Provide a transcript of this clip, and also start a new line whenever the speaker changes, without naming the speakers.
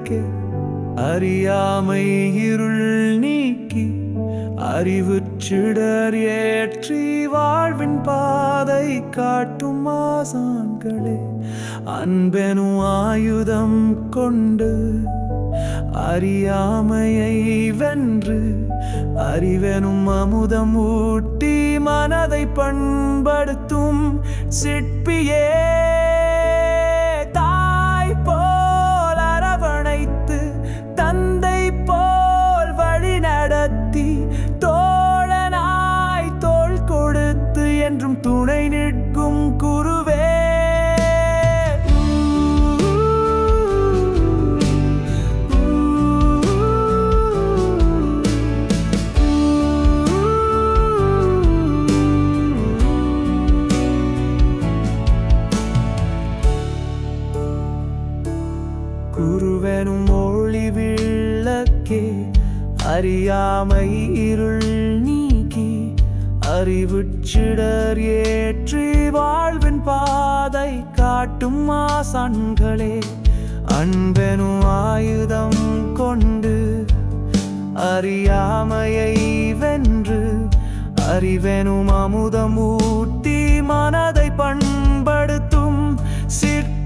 விளக்கே அறியாமை இருள் நீக்கி அறிவுச்சிடர் ஏற்றி வாழ்வின் பாதை காட்டும் ஆசான்களே அன்பெனும் ஆயுதம் கொண்டு அறியாமையை வென்று அறிவெனும் அமுதம் ஊட்டி மனதை பண்படுத்தும் சிற்பியே தாய் போல் அரவணைத்து தந்தை போல் வழி நடத்தி தோழனாய் தோள் கொடுத்து என்றும் துணை நிற்கும் குருவே குருவெனும் ஒளி விளக்கே அறியாமை இருள் நீக்கி அறிவுச்சிடர் ஏற்றி வாழ்வின் பாதை காட்டும் ஆசான்களே அன்பெனும் ஆயுதம் கொண்டு அறியாமையை வென்று அறிவெனும் அமுதம் ஊட்டி மனதை பண்படுத்தும் சிற்ப